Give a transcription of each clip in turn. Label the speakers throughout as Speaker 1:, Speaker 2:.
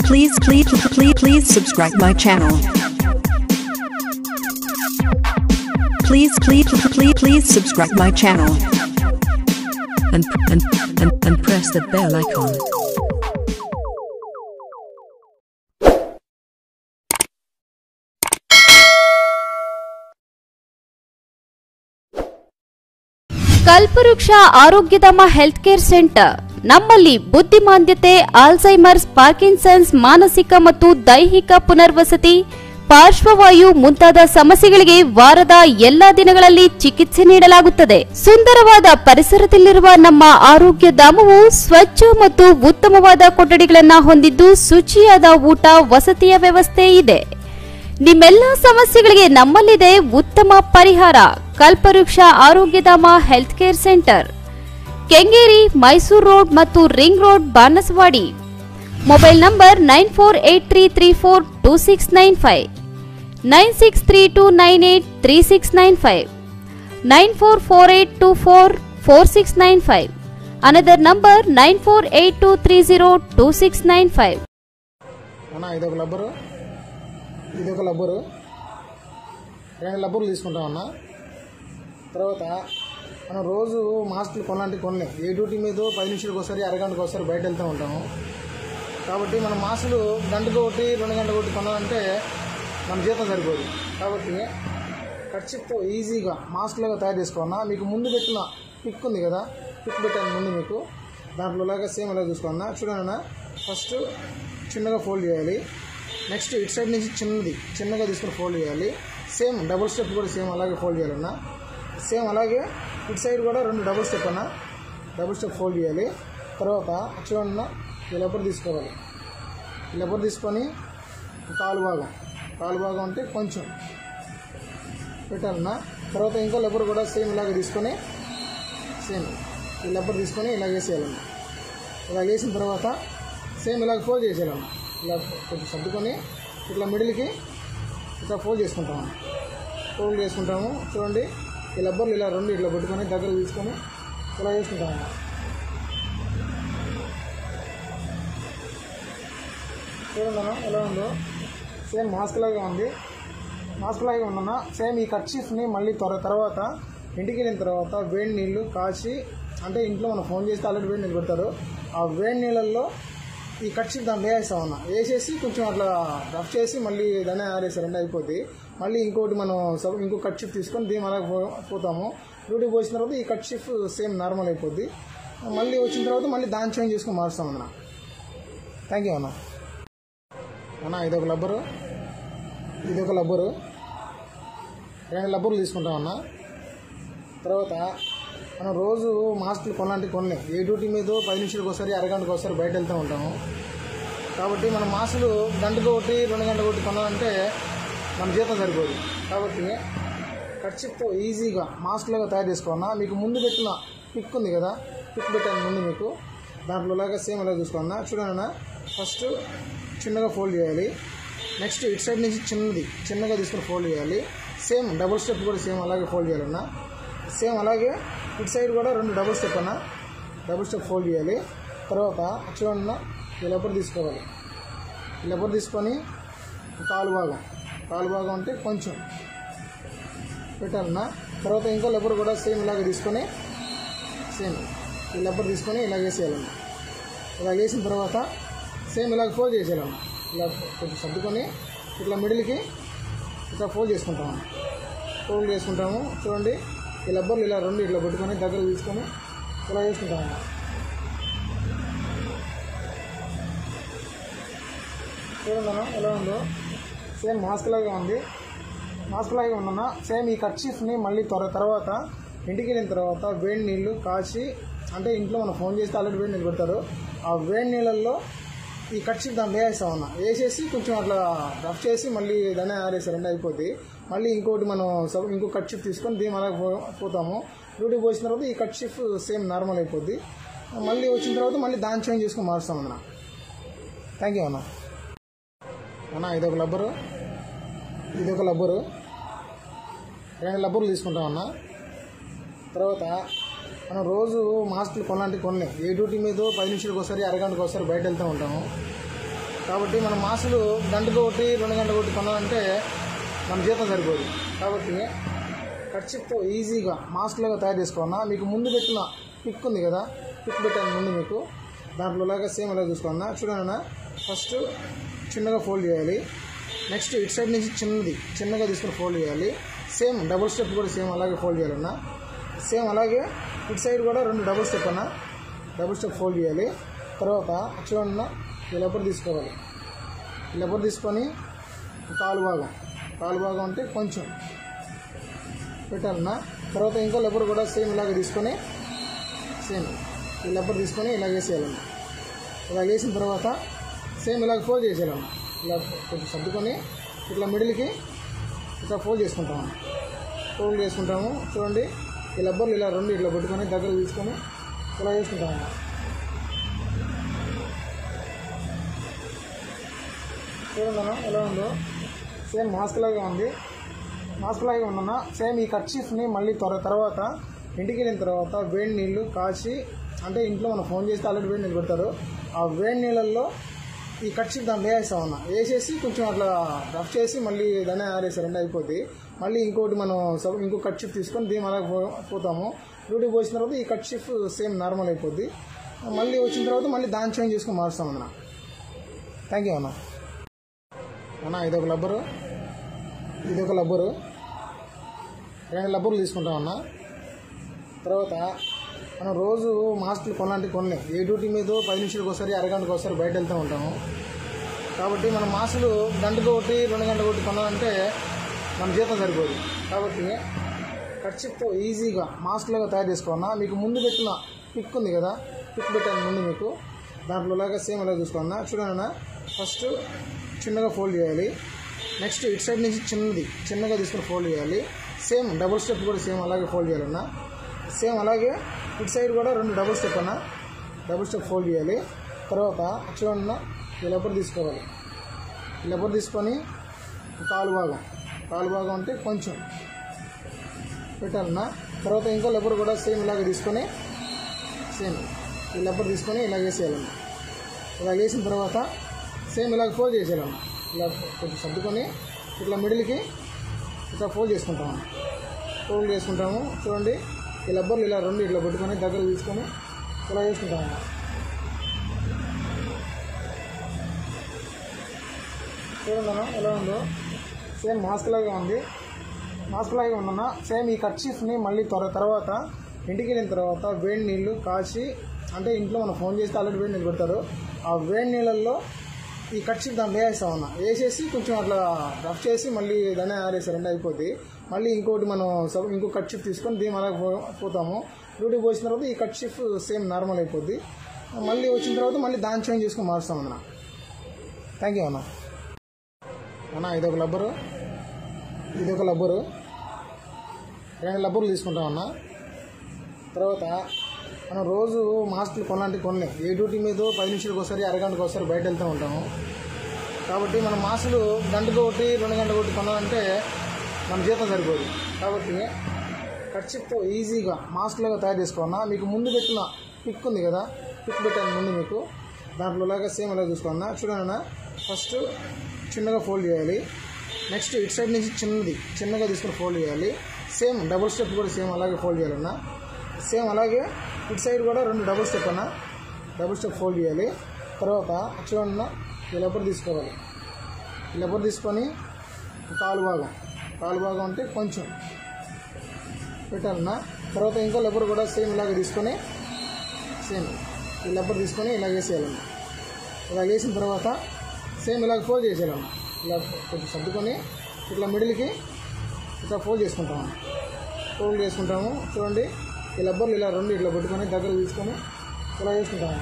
Speaker 1: Please, please, please, please subscribe my channel. Please, please, please, please subscribe my channel. And, and, and, and press the bell icon.
Speaker 2: ಕಲ್ಪವೃಕ್ಷ ಆರೋಗ್ಯಧಾಮ health care centre ನಮ್ಮಲ್ಲಿ ಬುದ್ಧಿಮಾಂದ್ಯತೆ Alzheimer's Parkinson's ಮಾನಸಿಕ ಮತ್ತು ದೈಹಿಕ ಪುನರ್ವಸತಿ ಪಾರ್ಶ್ವವಾಯು ಮುಂತಾದ ಸಮಸ್ಯೆಗಳಿಗೆ ವಾರದ ಎಲ್ಲಾ ದಿನಗಳಲ್ಲಿ ಚಿಕಿತ್ಸೆ ನೀಡಲಾಗುತ್ತದೆ ಸುಂದರವಾದ ಪರಿಸರದಲ್ಲಿರುವ ನಮ್ಮ ಆರೋಗ್ಯ ಧಾಮವು ಸ್ವಚ್ಛ ಮತ್ತು ಉತ್ತಮವಾದ ಕೊಠಡಿಗಳನ್ನ ಹೊಂದಿದ್ದು ಶುಚಿಯಾದ ಊಟ ವಸತಿಯ ವ್ಯವಸ್ಥೆ ಇದೆ ನಿಮ್ಮೆಲ್ಲ ಸಮಸ್ಯೆಗಳಿಗೆ ನಮ್ಮಲ್ಲಿದೆ ಉತ್ತಮ ಪರಿಹಾರ ಕಲ್ಪವೃಕ್ಷ ಆರೋಗ್ಯಧಾಮ health care centre Kengeri Mysuru road ಮತ್ತು ring road Banaswadi mobile number nine four eight three three four two six nine five nine six three two nine eight three six nine five nine four four eight two four four six nine five another number nine four eight two three zero two six nine five
Speaker 3: అన్న ఇదొక లబ్బరు ఇదొక లబ్బరు రెండు లబ్బర్లు తీసుకుంటాం అన్న తర్వాత మనం రోజు మాస్కులు కొనాలంటే కొనలేం ఏ డ్యూటీ మీద పది నిమిషాలకు ఒకసారి అరగంటకు ఒకసారి బయట వెళ్తూ ఉంటాము కాబట్టి మన మాస్కులు గంటకు ఒకటి రెండు గంటలకు ఒకటి కొనాలంటే మన జీతం సరిపోదు కాబట్టి ఖర్చుతో ఈజీగా మాస్క్ లాగా తయారు చేసుకోవాలన్నా మీకు ముందు పెట్టిన పిక్ ఉంది కదా పిక్ పెట్టాను ముందు మీకు దాంట్లో లాగా సేమ్ ఇలా చూసుకోవాలన్నా చూడండి ఫస్ట్ చిన్నగా ఫోల్డ్ చేయాలి నెక్స్ట్ ఇటు సైడ్ నుంచి చిన్నది చిన్నగా తీసుకుని ఫోల్డ్ చేయాలి సేమ్ డబుల్ స్టెప్ కూడా సేమ్ అలాగే ఫోల్డ్ చేయాలన్నా సేమ్ అలాగే ఇటు సైడ్ కూడా రెండు డబుల్ స్టెప్ అన్న డబుల్ స్టెప్ ఫోల్డ్ చేయాలి తర్వాత చూడండి ఈ లబ్బర్ తీసుకోవాలి ఈ లబ్బర్ తీసుకొని కాలు భాగం కాలు భాగం అంటే కొంచెం పెట్టాలన్నా తర్వాత ఇంకో లబ్బర్ కూడా సేమ్ ఇలాగ తీసుకొని సేమ్ ఈ లబ్బర్ తీసుకొని ఇలా వేసేయాలన్న ఇలా వేసిన తర్వాత సేమ్ ఇలాగ ఫోల్డ్ చేసేయాలన్న ఇలా కొంచెం సర్దుకొని ఇట్లా మిడిల్కి ఇట్లా ఫోల్డ్ చేసుకుంటాము ఫోల్డ్ చేసుకుంటాము చూడండి ఈ లబ్బర్లు ఇలా రెండు ఇట్లా పెట్టుకొని దగ్గర తీసుకొని ఇలా చేసుకుంటాము చూడండి అన్న ఎలా ఉందో సేమ్ మాస్క్ లాగా ఉంది మాస్క్ లాగే ఉందన్న సేమ్ ఈ కర్చీఫ్ని మళ్ళీ త్వర తర్వాత ఇంటికి వెళ్ళిన తర్వాత వేడి నీళ్ళు కాచి అంటే ఇంట్లో మనం ఫోన్ చేస్తే ఆల్రెడీ వేడి నీళ్ళు పెడతారు ఆ వేడి నీళ్ళల్లో ఈ కర్చీఫ్ దాంట్లో వేస్తామన్న వేసేసి కొంచెం అట్లా రఫ్ చేసి మళ్ళీ దాన్ని ఆరేసారండి అయిపోద్ది మళ్ళీ ఇంకోటి మనం సబ్ ఇంకో కర్చీఫ్ తీసుకొని దీని అలా పో పోతాము డ్యూటీ పోసిన తర్వాత ఈ కర్చీఫ్ సేమ్ నార్మల్ అయిపోద్ది మళ్ళీ వచ్చిన తర్వాత మళ్ళీ దాన్ని చేంజ్ చేసుకొని మారుస్తాం అన్న థ్యాంక్ యూ అన్న అన్న ఇదొక లబ్బరు ఇదొక లబ్బరు రెండు లబ్బర్లు తీసుకుంటాం అన్న తర్వాత మనం రోజు మాస్కులు కొనాలంటే కొనలేం ఏ డ్యూటీ మీద పది నిమిషాలకు ఒకసారి అరగంటకు ఒకసారి బయట వెళ్తూ ఉంటాము కాబట్టి మన మాస్కులు గంటకు ఒకటి రెండు గంటలకు ఒకటి కొనాలంటే మన జీతం సరిపోదు కాబట్టి ఖర్చుతో ఈజీగా మాస్క్ లాగా తయారు చేసుకోవాలన్నా మీకు ముందు పెట్టిన పిక్ ఉంది కదా పిక్ పెట్టాను ముందు మీకు దాంట్లో లాగా సేమ్ ఇలా చూసుకోవాలన్నా చూడండి ఫస్ట్ చిన్నగా ఫోల్డ్ చేయాలి నెక్స్ట్ ఇటు సైడ్ నుంచి చిన్నది చిన్నగా తీసుకుని ఫోల్డ్ చేయాలి సేమ్ డబుల్ స్టెప్ కూడా సేమ్ అలాగే ఫోల్డ్ చేయాలన్నా సేమ్ అలాగే ఇటు సైడ్ కూడా రెండు డబుల్ స్టెప్ అన్న డబుల్ స్టెప్ ఫోల్డ్ చేయాలి తర్వాత చూడండి ఈ లబ్బర్ తీసుకోవాలి ఈ లబ్బర్ తీసుకొని కాలు భాగం కాలు భాగం అంటే కొంచెం పెట్టాలన్నా తర్వాత ఇంకో లబ్బర్ కూడా సేమ్ ఇలాగ తీసుకొని సేమ్ ఈ లబ్బర్ తీసుకొని ఇలా వేసేయాలన్న ఇలా వేసిన తర్వాత సేమ్ ఇలాగ ఫోల్డ్ చేసేయాలన్న ఇలా కొంచెం సర్దుకొని ఇట్లా మిడిల్కి ఇట్లా ఫోల్డ్ చేసుకుంటాము ఫోల్డ్ చేసుకుంటాము చూడండి ఈ లబ్బర్లు ఇలా రెండు ఇట్లా పెట్టుకొని దగ్గర తీసుకొని ఇలా చేసుకుంటాము చూడండి అన్న ఎలా ఉందో సేమ్ మాస్క్ లాగా ఉంది మాస్క్ లాగే ఉందన్న సేమ్ ఈ కర్చీఫ్ని మళ్ళీ త్వర తర్వాత ఇంటికి వెళ్ళిన తర్వాత వేడి నీళ్ళు కాచి అంటే ఇంట్లో మనం ఫోన్ చేస్తే ఆల్రెడీ వేడి నీళ్ళు పెడతారు ఆ వేడి నీళ్ళల్లో ఈ కర్చీఫ్ దాంట్లో వేస్తామన్న వేసేసి కొంచెం అట్లా రఫ్ చేసి మళ్ళీ దాన్ని ఆరేసారండి అయిపోద్ది మళ్ళీ ఇంకోటి మనం సబ్ ఇంకో కర్చీఫ్ తీసుకొని దీని అలా పో పోతాము డ్యూటీ పోసిన తర్వాత ఈ కర్చీఫ్ సేమ్ నార్మల్ అయిపోద్ది మళ్ళీ వచ్చిన తర్వాత మళ్ళీ దాన్ని చేంజ్ చేసుకొని మారుస్తాం అన్న థ్యాంక్ యూ అన్న అన్న ఇదొక లబ్బరు ఇదొక లబ్బరు రెండు లబ్బర్లు తీసుకుంటాం అన్న తర్వాత మనం రోజు మాస్కులు కొనాలంటే కొనలేం ఏ డ్యూటీ మీద పది నిమిషాలకు ఒకసారి అరగంటకు ఒకసారి బయట వెళ్తూ ఉంటాము కాబట్టి మన మాసులు గంటకు ఒకటి రెండు గంటలకు ఒకటి కొనాలంటే మన జీతం సరిపోదు కాబట్టి ఖర్చుతో ఈజీగా మాస్క్లాగా తయారు చేసుకోవాలన్నా మీకు ముందు పెట్టిన పిక్ ఉంది కదా పిక్ పెట్టాను ముందు మీకు దాంట్లో లాగా సేమ్ ఇలా చూసుకోవాలన్నా చూడండి ఫస్ట్ చిన్నగా ఫోల్డ్ చేయాలి నెక్స్ట్ ఇటు సైడ్ నుంచి చిన్నది చిన్నగా తీసుకుని ఫోల్డ్ చేయాలి సేమ్ డబుల్ స్టెప్ కూడా సేమ్ అలాగే ఫోల్డ్ చేయాలన్నా సేమ్ అలాగే ఇటు సైడ్ కూడా రెండు డబుల్ స్టెప్ అన్న డబుల్ స్టెప్ ఫోల్డ్ చేయాలి తర్వాత చూడండి ఈ లెబ్బర్ తీసుకోవాలి ఈ లెబ్బర్ తీసుకొని కాలు భాగం కాలు భాగం అంటే కొంచెం పెట్టాలన్నా తర్వాత ఇంకో లెబ్బర్ కూడా సేమ్ ఇలాగ తీసుకొని సేమ్ ఈ లెబ్బర్ తీసుకొని ఇలా వేసేయాలన్న ఇలా వేసిన తర్వాత సేమ్ ఇలాగ ఫోల్డ్ చేసేయాలన్న ఇలా కొంచెం సర్దుకొని ఇట్లా మిడిల్కి ఇట్లా ఫోల్డ్ చేసుకుంటాము ఫోల్డ్ చేసుకుంటాము చూడండి ఈ లబ్బర్లు ఇలా రెండు ఇట్లా పెట్టుకొని దగ్గర తీసుకొని ఇలా చేసుకుంటాము చూడండి అన్న ఎలా ఉందో సేమ్ మాస్క్ లాగా ఉంది మాస్క్ లాగా ఉందన్న సేమ్ ఈ కర్చీఫ్ని మళ్ళీ త్వర తర్వాత ఇంటికి వెళ్ళిన తర్వాత వేడి నీళ్ళు కాచి అంటే ఇంట్లో మనం ఫోన్ చేస్తే ఆల్రెడీ వేడి నీళ్ళు పెడతారు ఆ వేడి నీళ్ళల్లో ఈ కర్చీఫ్ దాంట్లో వేసామన్న వేసేసి కొంచెం అట్లా రఫ్ చేసి మళ్ళీ దాన్ని ఆరేసారండి అయిపోద్ది మళ్ళీ ఇంకోటి మనం సబ్ ఇంకో కర్చీఫ్ తీసుకొని దీని అలా పో పోతాము డ్యూటీ పోసిన తర్వాత ఈ కర్చీఫ్ సేమ్ నార్మల్ అయిపోద్ది మళ్ళీ వచ్చిన తర్వాత మళ్ళీ దాన్ని చేంజ్ చేసుకొని మారుస్తాం అన్న థ్యాంక్ యూ అన్న అన్న ఇదొక లబ్బరు ఇదొక లబ్బరు రెండు లబ్బర్లు తీసుకుంటాం అన్న తర్వాత మనం రోజు మాస్కులు కొనాలంటే కొనలేం ఏ డ్యూటీ మీద పది నిమిషాలకు ఒకసారి అరగంటకు ఒకసారి బయట వెళ్తూ ఉంటాము కాబట్టి మన మాస్కులు గంటకు ఒకటి రెండు గంటలకు ఒకటి కొనాలంటే మన జీతం సరిపోదు కాబట్టి ఖర్చుతో ఈజీగా మాస్క్లాగా తయారు చేసుకోవాలన్నా మీకు ముందు పెట్టిన పిక్ ఉంది కదా పిక్ పెట్టాను ముందు మీకు దాంట్లో లాగా సేమ్ ఇలా చూసుకోవాలన్నా చూడండి ఫస్ట్ చిన్నగా ఫోల్డ్ చేయాలి నెక్స్ట్ ఇటు సైడ్ నుంచి చిన్నది చిన్నగా తీసుకుని ఫోల్డ్ చేయాలి సేమ్ డబుల్ స్టెప్ కూడా సేమ్ అలాగే ఫోల్డ్ చేయాలన్నా సేమ్ అలాగే ఇటు సైడ్ కూడా రెండు డబుల్ స్టెప్ అన్న డబుల్ స్టెప్ ఫోల్డ్ చేయాలి తర్వాత చూడండి ఈ లెబ్బర్ తీసుకోవాలి ఈ లెబ్బర్ తీసుకొని కాలు భాగం కాలు భాగం అంటే కొంచెం పెట్టాలన్నా తర్వాత ఇంకో లెబ్బర్ కూడా సేమ్ ఇలాగే తీసుకొని సేమ్ ఈ లెబ్బర్ తీసుకొని ఇలా వేసేయాలన్న ఇలా వేసిన తర్వాత సేమ్ ఇలాగ ఫోల్డ్ చేసేయాలన్న ఇలా కొంచెం సర్దుకొని ఇట్లా మిడిల్కి ఇట్లా ఫోల్డ్ చేసుకుంటాము ఫోల్డ్ చేసుకుంటాము చూడండి ఈ లబ్బర్లు ఇలా రెండు ఇట్లా పెట్టుకొని దగ్గర తీసుకొని ఇలా చేసుకుంటాము చూడండి అన్న ఎలా ఉందో సేమ్ మాస్క్ లాగా ఉంది మాస్క్ లాగా ఉందన్న సేమ్ ఈ కర్చీఫ్ని మళ్ళీ త్వర తర్వాత ఇంటికి వెళ్ళిన తర్వాత వేడి నీళ్ళు కాచి అంటే ఇంట్లో మనం ఫోన్ చేస్తే ఆల్రెడీ వేడి నీళ్ళు పెడతారు ఆ వేడి నీళ్ళల్లో ఈ కర్చీఫ్ దాంట్లో వేసామన్న వేసేసి కొంచెం అట్లా రఫ్ చేసి మళ్ళీ దాన్ని ఆరేసారండి అయిపోద్ది మళ్ళీ ఇంకోటి మనం సబ్ ఇంకో కర్చీఫ్ తీసుకొని దీని అలా పో పోతాము డ్యూటీ పోసిన తర్వాత ఈ కర్చీఫ్ సేమ్ నార్మల్ అయిపోద్ది మళ్ళీ వచ్చిన తర్వాత మళ్ళీ దాన్ని చేంజ్ చేసుకొని మారుస్తాం అన్న థ్యాంక్ యూ అన్న అన్న ఇదొక లబ్బరు ఇదొక లబ్బరు రెండు లబ్బర్లు తీసుకుంటాం అన్న తర్వాత మనం రోజు మాస్కులు కొనాలంటే కొనలేం ఏ డ్యూటీ మీద పది నిమిషాలకు ఒకసారి అరగంటకు ఒకసారి బయట వెళ్తూ ఉంటాము కాబట్టి మన మాస్కులు గంటకు ఒకటి రెండు గంటలకు ఒకటి కొనాలంటే మన జీతం సరిపోదు కాబట్టి ఖర్చుతో ఈజీగా మాస్క్లాగా తయారు చేసుకోవాలన్నా మీకు ముందు పెట్టిన పిక్ ఉంది కదా పిక్ పెట్టాను ముందు మీకు దాంట్లో లాగా సేమ్ ఇలా చూసుకోవాలన్నా చూడండి ఫస్ట్ చిన్నగా ఫోల్డ్ చేయాలి నెక్స్ట్ ఇటు సైడ్ నుంచి చిన్నది చిన్నగా తీసుకుని ఫోల్డ్ చేయాలి సేమ్ డబుల్ స్టెప్ కూడా సేమ్ అలాగే ఫోల్డ్ చేయాలన్నా సేమ్ అలాగే ఇటు సైడ్ కూడా రెండు డబుల్ స్టెప్ అన్న డబుల్ స్టెప్ ఫోల్డ్ చేయాలి తర్వాత చూడండి ఈ లెబ్బర్ తీసుకోవాలి ఈ లెబ్బర్ తీసుకొని కాలు భాగం కాలు భాగం అంటే కొంచెం పెట్టాలన్నా తర్వాత ఇంకో లెబ్బర్ కూడా సేమ్ ఇలాగే తీసుకొని సేమ్ ఈ లెబ్బర్ తీసుకొని ఇలా వేసేయాలన్న ఇలా వేసిన తర్వాత సేమ్ ఇలాగ ఫోల్డ్ చేసేయాలన్న ఇలా కొంచెం సర్దుకొని ఇట్లా మిడిల్కి ఇట్లా ఫోల్డ్ చేసుకుంటాము ఫోల్డ్ చేసుకుంటాము చూడండి ఈ లబ్బర్లు ఇలా రెండు ఇట్లా పెట్టుకొని దగ్గర తీసుకొని ఇలా చేసుకుంటాము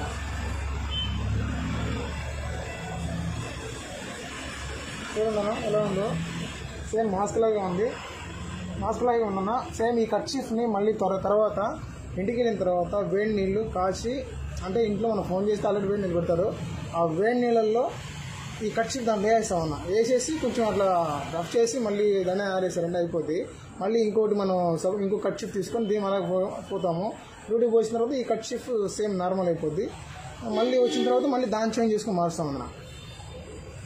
Speaker 3: చూడండి అన్న ఎలా ఉందో సేమ్ మాస్క్ లాగా ఉంది మాస్క్ లాగా ఉందన్న సేమ్ ఈ కర్చీఫ్ని మళ్ళీ త్వర తర్వాత ఇంటికి వెళ్ళిన తర్వాత వేడి నీళ్ళు కాచి అంటే ఇంట్లో మనం ఫోన్ చేస్తే ఆల్రెడీ వేడి నీళ్ళు పెడతారు ఆ వేడి నీళ్ళల్లో ఈ కర్చీఫ్ దాంట్లో వేసామన్న వేసేసి కొంచెం అట్లా రఫ్ చేసి మళ్ళీ దాన్ని ఆరేసారండి అయిపోద్ది మళ్ళీ ఇంకోటి మనం సబ్ ఇంకో కర్చీఫ్ తీసుకొని దీని అలా పో పోతాము డ్యూటీ పోసిన తర్వాత ఈ కర్చీఫ్ సేమ్ నార్మల్ అయిపోద్ది మళ్ళీ వచ్చిన తర్వాత మళ్ళీ దాన్ని చేంజ్ చేసుకొని మారుస్తాం అన్న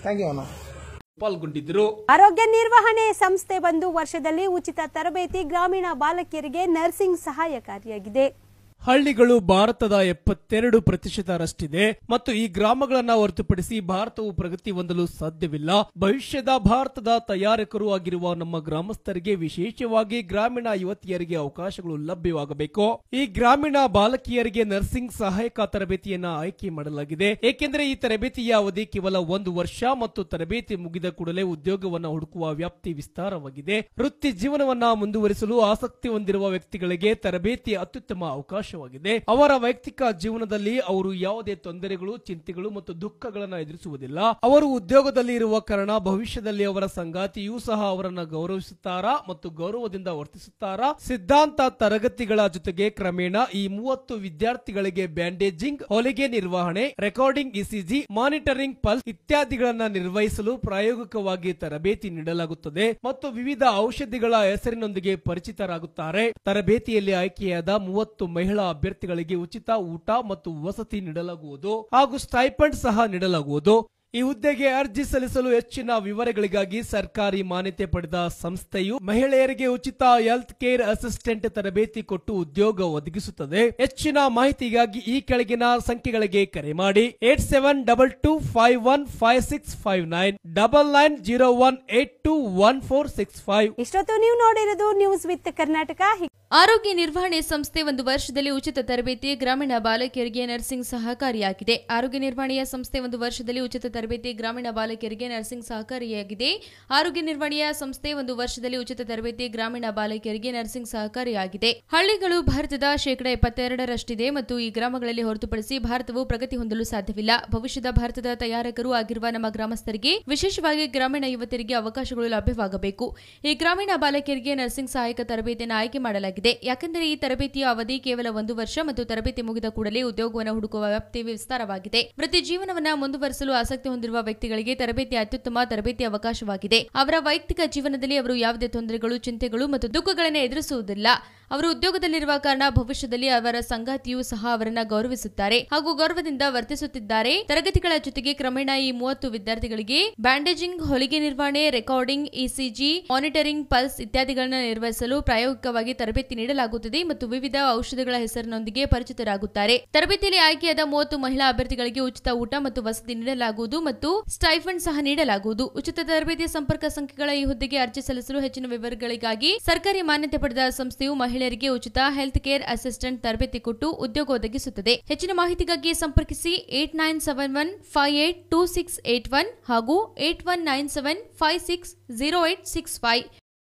Speaker 3: థ్యాంక్ యూ అన్న
Speaker 4: ಪಾಲ್ಗೊಂಡಿದ್ದರು
Speaker 5: ಆರೋಗ್ಯ ನಿರ್ವಹಣೆ ಸಂಸ್ಥೆ ಬಂದು ವರ್ಷದಲ್ಲಿ ಉಚಿತ ತರಬೇತಿ ಗ್ರಾಮೀಣ ಬಾಲಕಿಯರಿಗೆ ನರ್ಸಿಂಗ್ ಸಹಾಯಕಾರಿಯಾಗಿದೆ
Speaker 4: ಹಳ್ಳಿಗಳು ಭಾರತದ ಎಪ್ಪತ್ತೆರಡು ಪ್ರತಿಶತರಷ್ಟಿದೆ ಮತ್ತು ಈ ಗ್ರಾಮಗಳನ್ನ ಹೊರತುಪಡಿಸಿ ಭಾರತವು ಪ್ರಗತಿ ಹೊಂದಲು ಸಾಧ್ಯವಿಲ್ಲ ಭವಿಷ್ಯದ ಭಾರತದ ತಯಾರಕರು ಆಗಿರುವ ನಮ್ಮ ಗ್ರಾಮಸ್ಥರಿಗೆ ವಿಶೇಷವಾಗಿ ಗ್ರಾಮೀಣ ಯುವತಿಯರಿಗೆ ಅವಕಾಶಗಳು ಲಭ್ಯವಾಗಬೇಕು ಈ ಗ್ರಾಮೀಣ ಬಾಲಕಿಯರಿಗೆ ನರ್ಸಿಂಗ್ ಸಹಾಯಕ ತರಬೇತಿಯನ್ನ ಆಯ್ಕೆ ಮಾಡಲಾಗಿದೆ ಏಕೆಂದರೆ ಈ ತರಬೇತಿಯ ಅವಧಿ ಕೇವಲ ಒಂದು ವರ್ಷ ಮತ್ತು ತರಬೇತಿ ಮುಗಿದ ಕೂಡಲೇ ಉದ್ಯೋಗವನ್ನ ಹುಡುಕುವ ವ್ಯಾಪ್ತಿ ವಿಸ್ತಾರವಾಗಿದೆ ವೃತ್ತಿ ಜೀವನವನ್ನ ಮುಂದುವರಿಸಲು ಆಸಕ್ತಿ ಹೊಂದಿರುವ ವ್ಯಕ್ತಿಗಳಿಗೆ ತರಬೇತಿ ಅತ್ಯುತ್ತಮ ಅವಕಾಶವಾಗಿದೆ ಅವರ ವೈಯಕ್ತಿಕ ಜೀವನದಲ್ಲಿ ಅವರು ಯಾವುದೇ ತೊಂದರೆಗಳು ಚಿಂತೆಗಳು ಮತ್ತು ದುಃಖಗಳನ್ನು ಎದುರಿಸುವುದಿಲ್ಲ ಅವರು ಉದ್ಯೋಗದಲ್ಲಿ ಇರುವ ಕಾರಣ ಭವಿಷ್ಯದಲ್ಲಿ ಅವರ ಸಂಗಾತಿಯೂ ಸಹ ಅವರನ್ನ ಗೌರವಿಸುತ್ತಾರಾ ಮತ್ತು ಗೌರವದಿಂದ ವರ್ತಿಸುತ್ತಾರಾ ಸಿದ್ಧಾಂತ ತರಗತಿಗಳ ಜೊತೆಗೆ ಕ್ರಮೇಣ ಈ ಮೂವತ್ತು ವಿದ್ಯಾರ್ಥಿಗಳಿಗೆ ಬ್ಯಾಂಡೇಜಿಂಗ್ ಹೊಲಿಗೆ ನಿರ್ವಹಣೆ ರೆಕಾರ್ಡಿಂಗ್ ಇಸಿಜಿ ಮಾನಿಟರಿಂಗ್ ಪಲ್ಸ್ ಇತ್ಯಾದಿಗಳನ್ನ ನಿರ್ವಹಿಸಲು ಪ್ರಾಯೋಗಿಕವಾಗಿ ತರಬೇತಿ ನೀಡಲಾಗುತ್ತದೆ ಮತ್ತು ವಿವಿಧ ಔಷಧಿಗಳ ಹೆಸರಿನೊಂದಿಗೆ ಪರಿಚಿತರಾಗುತ್ತಾರೆ ತರಬೇತಿಯಲ್ಲಿ ಆಯ್ಕೆಯಾದ ಮೂವತ್ತು ಮಹಿಳಾ ಅಭ್ಯರ್ಥಿಗಳಿಗೆ ಉಚಿತ ಊಟ ಮತ್ತು ವಸತಿ ನೀಡಲಾಗುವುದು ಹಾಗೂ ಸ್ಟೈಪಂಡ್ ಸಹ ನೀಡಲಾಗುವುದು ಈ ಹುದ್ದೆಗೆ ಅರ್ಜಿ ಸಲ್ಲಿಸಲು ಹೆಚ್ಚಿನ ವಿವರಗಳಿಗಾಗಿ ಸರ್ಕಾರಿ ಮಾನ್ಯತೆ ಪಡೆದ ಸಂಸ್ಥೆಯು ಮಹಿಳೆಯರಿಗೆ ಉಚಿತ ಹೆಲ್ತ್ ಕೇರ್ ಅಸಿಸ್ಟೆಂಟ್ ತರಬೇತಿ ಕೊಟ್ಟು ಉದ್ಯೋಗ ಒದಗಿಸುತ್ತದೆ ಹೆಚ್ಚಿನ ಮಾಹಿತಿಗಾಗಿ ಈ ಕೆಳಗಿನ ಸಂಖ್ಯೆಗಳಿಗೆ ಕರೆ ಮಾಡಿ eight seven double two five one five six five nine double nine zero one eight two one four six five
Speaker 5: ಇಷ್ಟೊತ್ತು ನೀವು ನೋಡಿರೋದು ನ್ಯೂಸ್ ವಿತ್ ಕರ್ನಾಟಕ ಹಿ-
Speaker 6: ಆರೋಗ್ಯ ನಿರ್ವಹಣೆ ಸಂಸ್ಥೆ ಒಂದು ವರ್ಷದಲ್ಲಿ ಉಚಿತ ತರಬೇತಿ ಗ್ರಾಮೀಣ ಬಾಲಕಿಯರಿಗೆ ನರ್ಸಿಂಗ್ ಸಹಕಾರಿಯಾಗಿದೆ ಆರೋಗ್ಯ ನಿರ್ವಹಣೆಯ ಸಂಸ್ಥೆ ಒಂದು ವರ್ಷದಲ್ಲಿ ಉಚಿತ ತರಬೇತಿ ಗ್ರಾಮೀಣ ಬಾಲಕಿಯರಿಗೆ ನರ್ಸಿಂಗ್ ಸಹಕಾರಿಯಾಗಿದೆ ಆರೋಗ್ಯ ನಿರ್ವಹಣೆಯ ಸಂಸ್ಥೆ ಒಂದು ವರ್ಷದಲ್ಲಿ ಉಚಿತ ತರಬೇತಿ ಗ್ರಾಮೀಣ ಬಾಲಕಿಯರಿಗೆ ನರ್ಸಿಂಗ್ ಸಹಕಾರಿಯಾಗಿದೆ ಹಳ್ಳಿಗಳು ಭಾರತದ ಶೇಕಡಾ ಎಪ್ಪತ್ತೆರಡರಷ್ಟಿದೆ ಮತ್ತು ಈ ಗ್ರಾಮಗಳಲ್ಲಿ ಹೊರತುಪಡಿಸಿ ಭಾರತವು ಪ್ರಗತಿ ಹೊಂದಲು ಸಾಧ್ಯವಿಲ್ಲ ಭವಿಷ್ಯದ ಭಾರತದ ತಯಾರಕರು ಆಗಿರುವ ನಮ್ಮ ಗ್ರಾಮಸ್ಥರಿಗೆ ವಿಶೇಷವಾಗಿ ಗ್ರಾಮೀಣ ಯುವತಿಯರಿಗೆ ಅವಕಾಶಗಳು ಲಭ್ಯವಾಗಬೇಕು ಈ ಗ್ರಾಮೀಣ ಬಾಲಕಿಯರಿಗೆ ನರ್ಸಿಂಗ್ ಸಹಾಯಕ ತರಬೇತಿಯನ್ನು ಆಯ್ಕೆ ಮಾಡಲಾಗಿದೆ ಯಾಕೆಂದರೆ ಈ ತರಬೇತಿಯ ಅವಧಿ ಕೇವಲ ಒಂದು ವರ್ಷ ಮತ್ತು ತರಬೇತಿ ಮುಗಿದ ಕೂಡಲೇ ಉದ್ಯೋಗವನ್ನು ಹುಡುಕುವ ವ್ಯಾಪ್ತಿ ವಿಸ್ತಾರವಾಗಿದೆ ವೃತ್ತಿ ಜೀವನವನ್ನ ಮುಂದುವರಿಸಲು ಆಸಕ್ತಿ ಹೊಂದಿರುವ ವ್ಯಕ್ತಿಗಳಿಗೆ ತರಬೇತಿ ಅತ್ಯುತ್ತಮ ತರಬೇತಿ ಅವಕಾಶವಾಗಿದೆ ಅವರ ವೈಯಕ್ತಿಕ ಜೀವನದಲ್ಲಿ ಅವರು ಯಾವುದೇ ತೊಂದರೆಗಳು ಚಿಂತೆಗಳು ಮತ್ತು ದುಃಖಗಳನ್ನು ಎದುರಿಸುವುದಿಲ್ಲ ಅವರು ಉದ್ಯೋಗದಲ್ಲಿರುವ ಕಾರಣ ಭವಿಷ್ಯದಲ್ಲಿ ಅವರ ಸಂಗಾತಿಯೂ ಸಹ ಅವರನ್ನ ಗೌರವಿಸುತ್ತಾರೆ ಹಾಗೂ ಗೌರವದಿಂದ ವರ್ತಿಸುತ್ತಿದ್ದಾರೆ ತರಗತಿಗಳ ಜೊತೆಗೆ ಕ್ರಮೇಣ ಈ ಮೂವತ್ತು ವಿದ್ಯಾರ್ಥಿಗಳಿಗೆ ಬ್ಯಾಂಡೇಜಿಂಗ್ ಹೊಲಿಗೆ ನಿರ್ವಹಣೆ ರೆಕಾರ್ಡಿಂಗ್ ಇಸಿಜಿ ಮಾನಿಟರಿಂಗ್ ಪಲ್ಸ್ ಇತ್ಯಾದಿಗಳನ್ನು ನಿರ್ವಹಿಸಲು ಪ್ರಾಯೋಗಿಕವಾಗಿ ತರಬೇತಿ ನೀಡಲಾಗುತ್ತದೆ ಮತ್ತು ವಿವಿಧ ಔಷಧಿಗಳ ಹೆಸರಿನೊಂದಿಗೆ ಪರಿಚಿತರಾಗುತ್ತಾರೆ ತರಬೇತಿಯಲ್ಲಿ ಆಯ್ಕೆಯಾದ ಮೂವತ್ತು ಮಹಿಳಾ ಅಭ್ಯರ್ಥಿಗಳಿಗೆ ಉಚಿತ ಊಟ ಮತ್ತು ವಸತಿ ನೀಡಲಾಗುವುದು ಮತ್ತು ಸ್ಟೈಫಂಡ್ ಸಹ ನೀಡಲಾಗುವುದು ಉಚಿತ ತರಬೇತಿಯ ಸಂಪರ್ಕ ಸಂಖ್ಯೆಗಳ ಈ ಹುದ್ದೆಗೆ ಅರ್ಜಿ ಸಲ್ಲಿಸಲು ಹೆಚ್ಚಿನ ವಿವರಗಳಿಗಾಗಿ ಸರ್ಕಾರಿ ಮಾನ್ಯತೆ ಪಡೆದ ಸಂಸ್ಥೆಯು ಮಹಿಳೆಯರಿಗೆ ಉಚಿತ ಹೆಲ್ತ್ ಕೇರ್ ಅಸಿಸ್ಟೆಂಟ್ ತರಬೇತಿ ಕೊಟ್ಟು ಉದ್ಯೋಗ ಒದಗಿಸುತ್ತದೆ ಹೆಚ್ಚಿನ ಮಾಹಿತಿಗಾಗಿ ಸಂಪರ್ಕಿಸಿ eight nine seven one five eight two six eight one ಹಾಗೂ eight one nine seven five six zero eight six five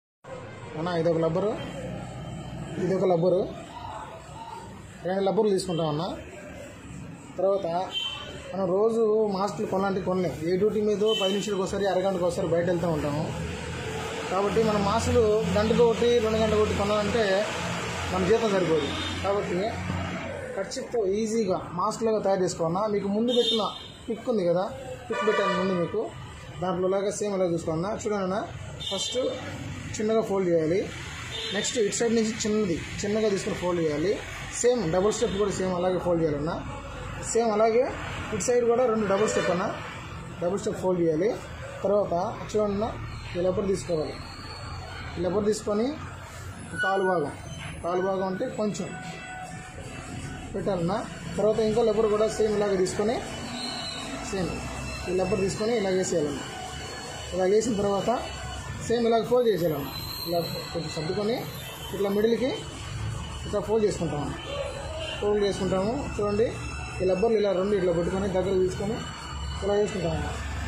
Speaker 3: అన్న ఇదొక లబ్బరు ఇదొక లబ్బరు రెండు లబ్బర్లు తీసుకుంటాం అన్న తర్వాత మనం రోజు మాస్కులు కొనాలంటే కొనలేం ఏ డ్యూటీ మీద పది నిమిషాలకు ఒకసారి అరగంటకు ఒకసారి బయట వెళ్తూ ఉంటాము కాబట్టి మనం మాస్కులు గంటకు ఒకటి రెండు గంటలకు ఒకటి కొనాలంటే మన జీతం సరిపోదు కాబట్టి ఖర్చుతో ఈజీగా మాస్క్ లాగా తయారు చేసుకోవాలన్నా మీకు ముందు పెట్టిన పిక్ ఉంది కదా పిక్ పెట్టాను ముందు మీకు దాంట్లో లాగా సేమ్ ఇలా చూసుకోవాలన్నా చూడండి ఫస్ట్ చిన్నగా ఫోల్డ్ చేయాలి నెక్స్ట్ ఇటు సైడ్ నుంచి చిన్నది చిన్నగా తీసుకుని ఫోల్డ్ చేయాలి సేమ్ డబుల్ స్టెప్ కూడా సేమ్ అలాగే ఫోల్డ్ చేయాలన్నా సేమ్ అలాగే ఇటు సైడ్ కూడా రెండు డబుల్ స్టెప్ అన్న డబుల్ స్టెప్ ఫోల్డ్ చేయాలి తర్వాత చూడండి ఈ లబ్బర్ తీసుకోవాలి ఈ లబ్బర్ తీసుకొని కాలు భాగం కాలు భాగం అంటే కొంచెం పెట్టాలన్నా తర్వాత ఇంకో లబ్బర్ కూడా సేమ్ ఇలాగే తీసుకొని సేమ్ ఈ లబ్బర్ తీసుకొని ఇలా వేసేయాలన్న ఇలా వేసిన తర్వాత సేమ్ ఇలాగ ఫోల్డ్ చేసేయాలన్న ఇలా కొంచెం సర్దుకొని ఇట్లా మిడిల్కి ఇట్లా ఫోల్డ్ చేసుకుంటాము ఫోల్డ్ చేసుకుంటాము చూడండి ఈ లబ్బర్లు ఇలా రెండు ఇట్లా పెట్టుకొని దగ్గర తీసుకొని ఇలా చేసుకుంటాము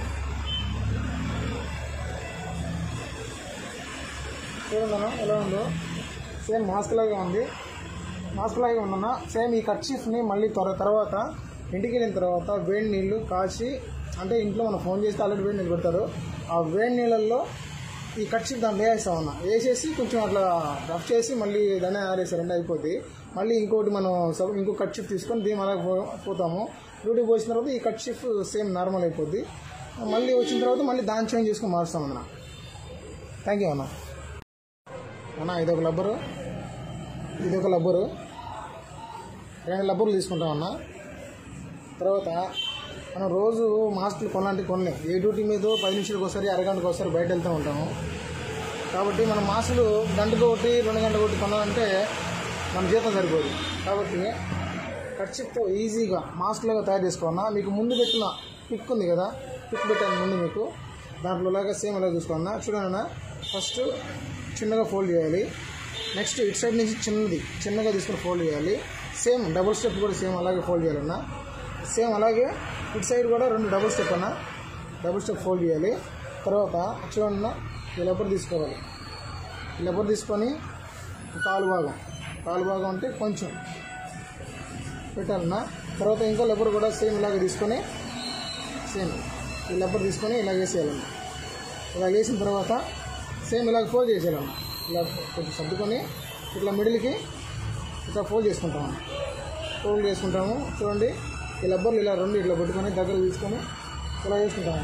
Speaker 3: చూడండి అన్న ఎలా ఉందో సేమ్ మాస్క్ లాగా ఉంది మాస్క్ లాగే ఉందన్న సేమ్ ఈ కర్చీఫ్ని మళ్ళీ త్వర తర్వాత ఇంటికి వెళ్ళిన తర్వాత వేడి నీళ్ళు కాచి అంటే ఇంట్లో మనం ఫోన్ చేస్తే ఆల్రెడీ వేడి నీళ్ళు పెడతారు ఆ వేడి నీళ్ళల్లో ఈ కర్చీఫ్ దాంట్లో వేస్తామన్న వేసేసి కొంచెం అట్లా రఫ్ చేసి మళ్ళీ దాన్ని ఆరేసారండి అయిపోద్ది మళ్ళీ ఇంకోటి మనం సబ్ ఇంకో కర్చీఫ్ తీసుకొని దీని అలా పో పోతాము డ్యూటీ పోసిన తర్వాత ఈ కర్చీఫ్ సేమ్ నార్మల్ అయిపోద్ది మళ్ళీ వచ్చిన తర్వాత మళ్ళీ దాన్ని చేంజ్ చేసుకొని మారుస్తాం అన్న థ్యాంక్ యూ అన్న అన్న ఇదొక లబ్బరు ఇదొక లబ్బరు రెండు లబ్బర్లు తీసుకుంటాం అన్న తర్వాత మనం రోజు మాస్కులు కొనాలంటే కొనలేం ఏ డ్యూటీ మీద పది నిమిషాలకు ఒకసారి అరగంటకు ఒకసారి బయట వెళ్తూ ఉంటాము కాబట్టి మన మాస్కులు గంటకు ఒకటి రెండు గంటలకు ఒకటి కొనాలంటే మన జీతం సరిపోదు కాబట్టి ఖర్చుతో ఈజీగా మాస్క్ లాగా తయారు చేసుకోవాలన్నా మీకు ముందు పెట్టిన పిక్ ఉంది కదా పిక్ పెట్టాను ముందు మీకు దాంట్లో లాగా సేమ్ ఇలా చూసుకోవాలన్నా చూడండి ఫస్ట్ చిన్నగా ఫోల్డ్ చేయాలి నెక్స్ట్ ఇటు సైడ్ నుంచి చిన్నది చిన్నగా తీసుకొని ఫోల్డ్ చేయాలి సేమ్ డబుల్ స్టెప్ కూడా సేమ్ అలాగే ఫోల్డ్ చేయాలన్నా సేమ్ అలాగే ఇటు సైడ్ కూడా రెండు డబుల్ స్టెప్ అన్న డబుల్ స్టెప్ ఫోల్డ్ చేయాలి తర్వాత చూడండి ఈ లెబ్బర్ తీసుకోవాలి ఈ లెబ్బర్ తీసుకొని కాలు భాగం కాలు భాగం అంటే కొంచెం పెట్టాలన్నా తర్వాత ఇంకో లెబ్బర్ కూడా సేమ్ ఇలాగే తీసుకొని సేమ్ ఈ లెబ్బర్ తీసుకొని ఇలా వేసేయాలన్న ఇలా వేసిన తర్వాత సేమ్ ఇలాగ ఫోల్డ్ చేసేయాలన్న ఇలా కొంచెం సర్దుకొని ఇట్లా మిడిల్కి ఇట్లా ఫోల్డ్ చేసుకుంటాము ఫోల్డ్ చేసుకుంటాము చూడండి ఈ లబ్బర్లు ఇలా రెండు ఇట్లా పెట్టుకొని దగ్గర తీసుకొని ఇలా చేసుకుంటాము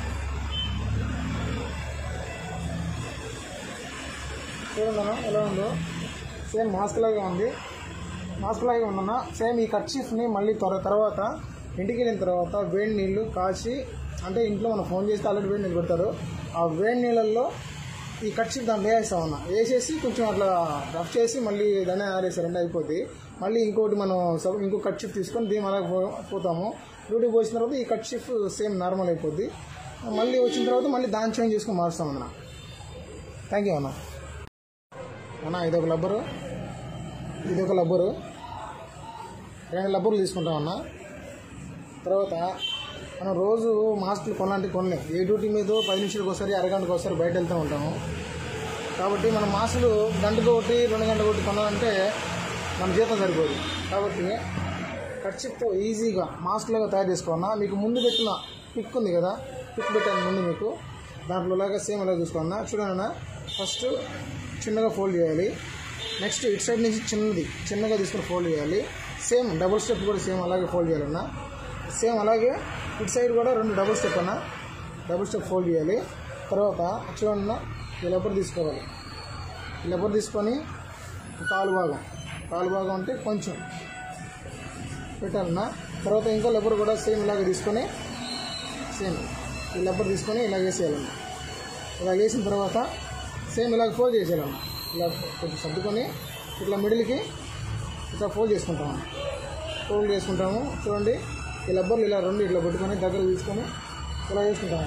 Speaker 3: చూడండి అన్న ఎలా ఉందో సేమ్ మాస్క్ లాగా ఉంది మాస్క్ లాగా ఉందన్న సేమ్ ఈ కర్చీఫ్ని మళ్ళీ త్వర తర్వాత ఇంటికి వెళ్ళిన తర్వాత వేడి నీళ్ళు కాచి అంటే ఇంట్లో మనం ఫోన్ చేస్తే ఆల్రెడీ వేడి నీళ్ళు పెడతారు ఆ వేడి నీళ్ళల్లో ఈ కర్చీఫ్ దాంట్లో వేస్తామన్న వేసేసి కొంచెం అట్లా రఫ్ చేసి మళ్ళీ దాన్ని ఆరేసారంటే అయిపోద్ది మళ్ళీ ఇంకోటి మనం సబ్ ఇంకో కర్చీఫ్ తీసుకొని దీని అలా పో- పోతాము డ్యూటీ పోసిన తర్వాత ఈ కర్చీఫ్ సేమ్ నార్మల్ అయిపోద్ది మళ్ళీ వచ్చిన తర్వాత మళ్ళీ దాన్ని చేంజ్ చేసుకొని మారుస్తాం అన్న థ్యాంక్ యూ అన్న అన్న ఇదొక లబ్బరు ఇదొక లబ్బరు రెండు లబ్బర్లు తీసుకుంటాం అన్న తర్వాత మనం రోజు మాస్కులు కొనాలంటే కొనలేం ఏ డ్యూటీ మీద పది నిమిషాలకు ఒకసారి అరగంటకు ఒకసారి బయట వెళ్తూ ఉంటాము కాబట్టి మన మాస్కులు గంటకు ఒకటి రెండు గంటలకు ఒకటి కొనాలంటే మన జీతం సరిపోదు కాబట్టి ఖర్చుతో ఈజీగా మాస్క్ లాగా తయారు చేసుకోవాలన్నా మీకు ముందు పెట్టిన పిక్ ఉంది కదా పిక్ పెట్టాను ముందు మీకు దాంట్లో లాగా సేమ్ ఇలా చూసుకోవాలన్నా చూడండి ఫస్ట్ చిన్నగా ఫోల్డ్ చేయాలి నెక్స్ట్ ఇటు సైడ్ నుంచి చిన్నది చిన్నగా తీసుకొని ఫోల్డ్ చేయాలి సేమ్ డబుల్ స్టెప్ కూడా సేమ్ అలాగే ఫోల్డ్ చేయాలన్నా సేమ్ అలాగే ఇటు సైడ్ కూడా రెండు డబుల్ స్టెప్ అన్న డబుల్ స్టెప్ ఫోల్డ్ చేయాలి తర్వాత చూడండి ఈ లెబ్బర్ తీసుకోవాలి ఈ లెబ్బర్ తీసుకొని కాలు భాగం కాలు భాగం అంటే కొంచెం పెట్టాలన్నా తర్వాత ఇంకో లెబ్బర్ కూడా సేమ్ ఇలాగే తీసుకొని సేమ్ ఈ లెబ్బర్ తీసుకొని ఇలా వేసేయాలన్న ఇలా వేసిన తర్వాత సేమ్ ఇలాగ ఫోల్డ్ చేసేయాలన్న ఇలా కొంచెం సర్దుకొని ఇట్లా మిడిల్కి ఇట్లా ఫోల్డ్ చేసుకుంటాము ఫోల్డ్ చేసుకుంటాము చూడండి ఈ లబ్బర్లు ఇలా రెండు ఇట్లా పెట్టుకొని దగ్గర తీసుకొని ఇలా చేసుకుంటాము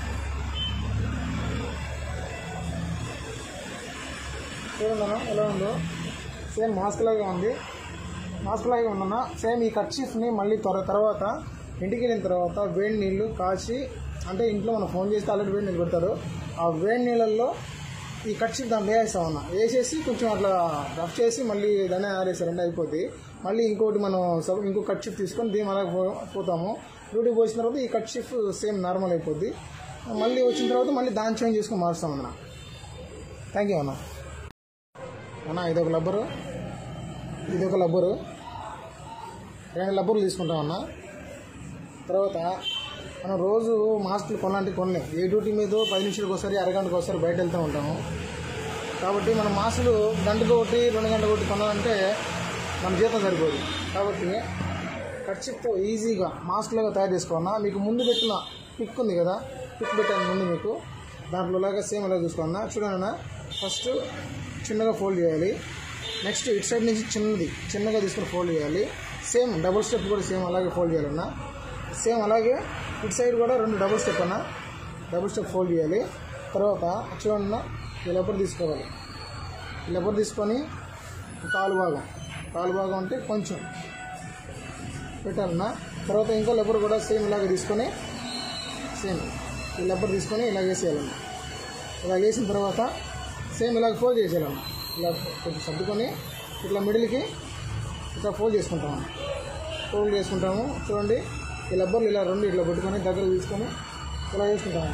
Speaker 3: చూడండి అన్న ఎలా ఉందో సేమ్ మాస్క్ లాగా ఉంది మాస్క్ లాగా ఉందన్న సేమ్ ఈ కర్చీఫ్ని మళ్ళీ త్వర తర్వాత ఇంటికి వెళ్ళిన తర్వాత వేడి నీళ్ళు కాచి అంటే ఇంట్లో మనం ఫోన్ చేస్తే ఆల్రెడీ వేడి నీళ్ళు పెడతారు ఆ వేడి నీళ్ళల్లో ఈ కర్చీఫ్ దాంట్లో వేస్తామన్న వేసేసి కొంచెం అట్లా రఫ్ చేసి మళ్ళీ దాన్ని ఆరేసారంటే అయిపోద్ది మళ్ళీ ఇంకోటి మనం సబ్ ఇంకో కర్చీఫ్ తీసుకొని దీని అలా పో- పోతాము డ్యూటీ పోసిన తర్వాత ఈ కర్చీఫ్ సేమ్ నార్మల్ అయిపోద్ది మళ్ళీ వచ్చిన తర్వాత మళ్ళీ దాన్ని చేంజ్ చేసుకొని మారుస్తాం అన్న థ్యాంక్ యూ అన్న అన్న ఇదొక లబ్బరు ఇదొక లబ్బరు రెండు లబ్బర్లు తీసుకుంటాం అన్న తర్వాత మనం రోజు మాస్కులు కొనాలంటే కొనలేం ఏ డ్యూటీ మీద పది నిమిషాలకు ఒకసారి అరగంటకు ఒకసారి బయట వెళ్తూ ఉంటాము కాబట్టి మన మాస్కులు గంటకు ఒకటి రెండు గంటలకు ఒకటి కొనాలంటే మన జీతం సరిపోదు కాబట్టి ఖర్చుతో ఈజీగా మాస్క్ లాగా తయారు చేసుకోవాలన్నా మీకు ముందు పెట్టిన పిక్ ఉంది కదా పిక్ పెట్టాను ముందు మీకు దాంట్లో లాగా సేమ్ ఇలా చూసుకోవాలన్నా చూడండి ఫస్ట్ చిన్నగా ఫోల్డ్ చేయాలి నెక్స్ట్ ఇటు సైడ్ నుంచి చిన్నది చిన్నగా తీసుకొని ఫోల్డ్ చేయాలి సేమ్ డబుల్ స్టెప్ కూడా సేమ్ అలాగే ఫోల్డ్ చేయాలన్నా సేమ్ అలాగే ఇటు సైడ్ కూడా రెండు డబుల్ స్టెప్ అన్న డబుల్ స్టెప్ ఫోల్డ్ చేయాలి తర్వాత చూడండి ఈ లెబ్బర్ తీసుకోవాలి ఈ లెబ్బర్ తీసుకొని కాలు భాగం కాలు భాగం అంటే కొంచెం పెట్టాలన్నా తర్వాత ఇంకో లెబ్బర్ కూడా సేమ్ ఇలాగే తీసుకొని సేమ్ ఈ లెబ్బర్ తీసుకొని ఇలా వేసేయాలన్న ఇలా వేసిన తర్వాత సేమ్ ఇలాగ ఫోల్డ్ చేసేయాలన్న ఇలా కొంచెం సర్దుకొని ఇట్లా మిడిల్కి ఇట్లా ఫోల్డ్ చేసుకుంటాము ఫోల్డ్ చేసుకుంటాము చూడండి ఈ లబ్బర్లు ఇలా రెండు ఇట్లా పెట్టుకొని దగ్గర తీసుకొని ఇలా చేసుకుంటాము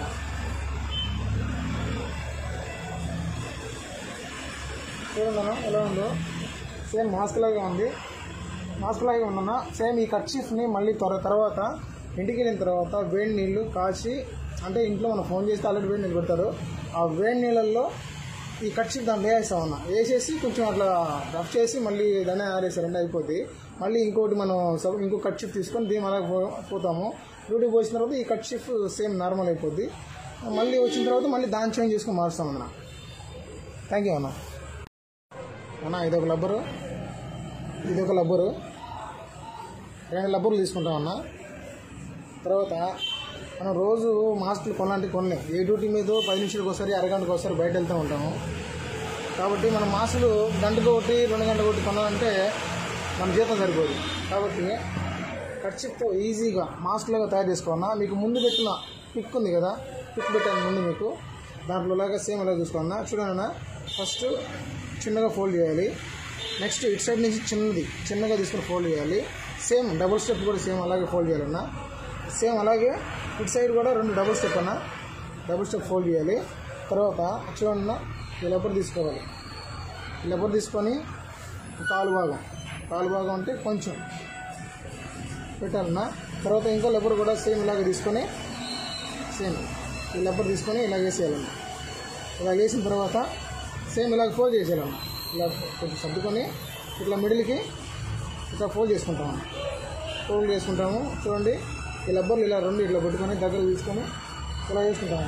Speaker 3: చూడండి అన్న ఎలా ఉందో సేమ్ మాస్క్ లాగా ఉంది మాస్క్ లాగా ఉందన్న సేమ్ ఈ కర్చీఫ్ని మళ్ళీ త్వర తర్వాత ఇంటికి వెళ్ళిన తర్వాత వేడి నీళ్ళు కాచి అంటే ఇంట్లో మనం ఫోన్ చేస్తే ఆల్రెడీ వేడి నీళ్ళు పెడతారు ఆ వేడి నీళ్ళల్లో ఈ కర్చీఫ్ దాంట్లో వేస్తామన్న వేసేసి కొంచెం అట్లా రఫ్ చేసి మళ్ళీ దాన్ని ఆరేసారంటే అయిపోద్ది మళ్ళీ ఇంకోటి మనం సబ్ ఇంకో కర్చీఫ్ తీసుకొని దీని అలా పో- పోతాము డ్యూటీకి వచ్చిన తర్వాత ఈ కట్ షిఫ్ట్ సేమ్ నార్మల్ అయిపోద్ది మళ్ళీ వచ్చిన తర్వాత మళ్ళీ దాన్ని చేంజ్ చేసుకొని మారుస్తాం అన్న థ్యాంక్ యూ అన్న అన్న ఇదొక లబ్బరు ఇదొక లబ్బరు రెండు లబ్బర్లు తీసుకుంటాం అన్న తర్వాత మనం రోజు మాస్కులు కొనాలంటే కొనలేం ఏ డ్యూటీ మీద పది నిమిషాలకు ఒకసారి అరగంటకు ఒకసారి బయట వెళ్తూ ఉంటాము కాబట్టి మనం మాస్కులు గంటకు ఒకటి రెండు గంటలకు ఒకటి కొనాలంటే మన జీతం సరిపోదు కాబట్టి ఖర్చుతో ఈజీగా మాస్క్ లాగా తయారు చేసుకోవాలన్నా మీకు ముందు పెట్టిన పిక్ ఉంది కదా పిక్ పెట్టాను ముందు మీకు దాంట్లో లాగా సేమ్ ఇలా చూసుకోవాలన్నా చూడండి ఫస్ట్ చిన్నగా ఫోల్డ్ చేయాలి నెక్స్ట్ ఇటు సైడ్ నుంచి చిన్నది చిన్నగా తీసుకుని ఫోల్డ్ చేయాలి సేమ్ డబుల్ స్టెప్ కూడా సేమ్ అలాగే ఫోల్డ్ చేయాలన్నా సేమ్ అలాగే ఇటు సైడ్ కూడా రెండు డబుల్ స్టెప్ అన్న డబుల్ స్టెప్ ఫోల్డ్ చేయాలి తర్వాత చూడండి ఈ లెబ్బర్ తీసుకోవాలి ఈ లెబ్బర్ తీసుకొని కాలు భాగం కాలు భాగం అంటే కొంచెం పెట్టాలన్నా తర్వాత ఇంకో లెబ్బర్ కూడా సేమ్ ఇలాగే తీసుకొని సేమ్ ఈ లెబ్బర్ తీసుకొని ఇలా వేసేయాలన్న ఇలా వేసిన తర్వాత సేమ్ ఇలాగ ఫోల్డ్ చేసేయాలన్న ఇలా కొంచెం సర్దుకొని ఇట్లా మిడిల్కి ఇట్లా ఫోల్డ్ చేసుకుంటాము ఫోల్డ్ చేసుకుంటాము చూడండి ఈ లబ్బర్లు ఇలా రెండు ఇట్లా పెట్టుకొని దగ్గర తీసుకొని ఇలా చేసుకుంటాము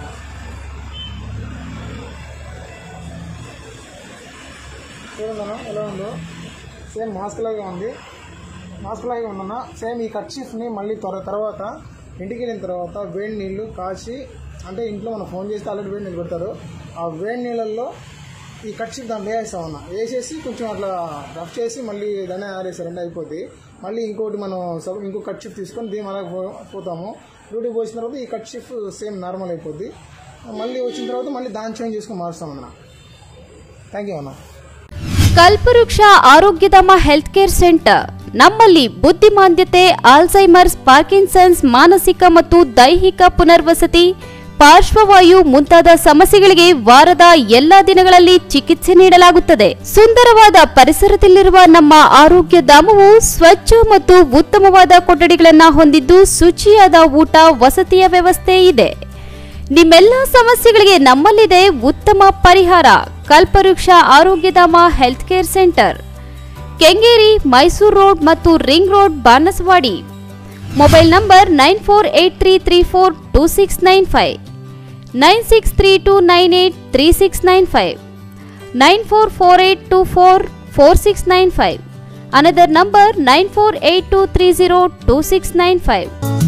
Speaker 3: చూడండి అన్న ఎలా ఉందో సేమ్ మాస్క్ లాగా ఉంది మాస్క్ లాగే ఉందన్న సేమ్ ఈ కర్చీఫ్ని మళ్ళీ త్వర తర్వాత ఇంటికి వెళ్ళిన తర్వాత వేడి నీళ్ళు కాచి అంటే ఇంట్లో మనం ఫోన్ చేస్తే ఆల్రెడీ వేడి నీళ్ళు పెడతారు ఆ వేడి నీళ్ళల్లో ఈ కర్చీఫ్ దాంట్లో వేస్తామన్న వేసేసి కొంచెం అట్లా రఫ్ చేసి మళ్ళీ దాన్ని ఆరేసారంటే అయిపోద్ది మళ్ళీ ఇంకోటి మనం సబ్ ఇంకో కర్చీఫ్ తీసుకొని దీని అలా పో పోతాము డ్యూటీకి పోసిన తర్వాత ఈ కర్చీఫ్ సేమ్ నార్మల్ అయిపోద్ది మళ్ళీ వచ్చిన తర్వాత మళ్ళీ దాన్ని చేంజ్ చేసుకొని మారుస్తామన్న థ్యాంక్ యూ అన్న
Speaker 2: ಕಲ್ಪವೃಕ್ಷ ಆರೋಗ್ಯಧಾಮ ಹೆಲ್ತ್ ಕೇರ್ ಸೆಂಟರ್ ನಮ್ಮಲ್ಲಿ ಬುದ್ಧಿಮಾಂದ್ಯತೆ ಆಲ್ಝೈಮರ್ಸ್ ಪಾರ್ಕಿನ್ಸನ್ಸ್ ಮಾನಸಿಕ ಮತ್ತು ದೈಹಿಕ ಪುನರ್ವಸತಿ ಪಾರ್ಶ್ವವಾಯು ಮುಂತಾದ ಸಮಸ್ಯೆಗಳಿಗೆ ವಾರದ ಎಲ್ಲಾ ದಿನಗಳಲ್ಲಿ ಚಿಕಿತ್ಸೆ ನೀಡಲಾಗುತ್ತದೆ ಸುಂದರವಾದ ಪರಿಸರದಲ್ಲಿರುವ ನಮ್ಮ ಆರೋಗ್ಯ ಧಾಮವು ಸ್ವಚ್ಛ ಮತ್ತು ಉತ್ತಮವಾದ ಕೊಠಡಿಗಳನ್ನು ಹೊಂದಿದ್ದು ಶುಚಿಯಾದ ಊಟ ವಸತಿಯ ವ್ಯವಸ್ಥೆ ಇದೆ ನಿಮ್ಮೆಲ್ಲ ಸಮಸ್ಯೆಗಳಿಗೆ ನಮ್ಮಲ್ಲಿದೆ ಉತ್ತಮ ಪರಿಹಾರ ಕಲ್ಪವೃಕ್ಷ ಆರೋಗ್ಯಧಾಮ health care centre Kengeri Mysuru road ಮತ್ತು ring road Banaswadi mobile number nine four eight three three four two six nine five nine six three two nine eight three six nine five nine four four eight two four four six nine five another number nine four eight two three zero two six nine five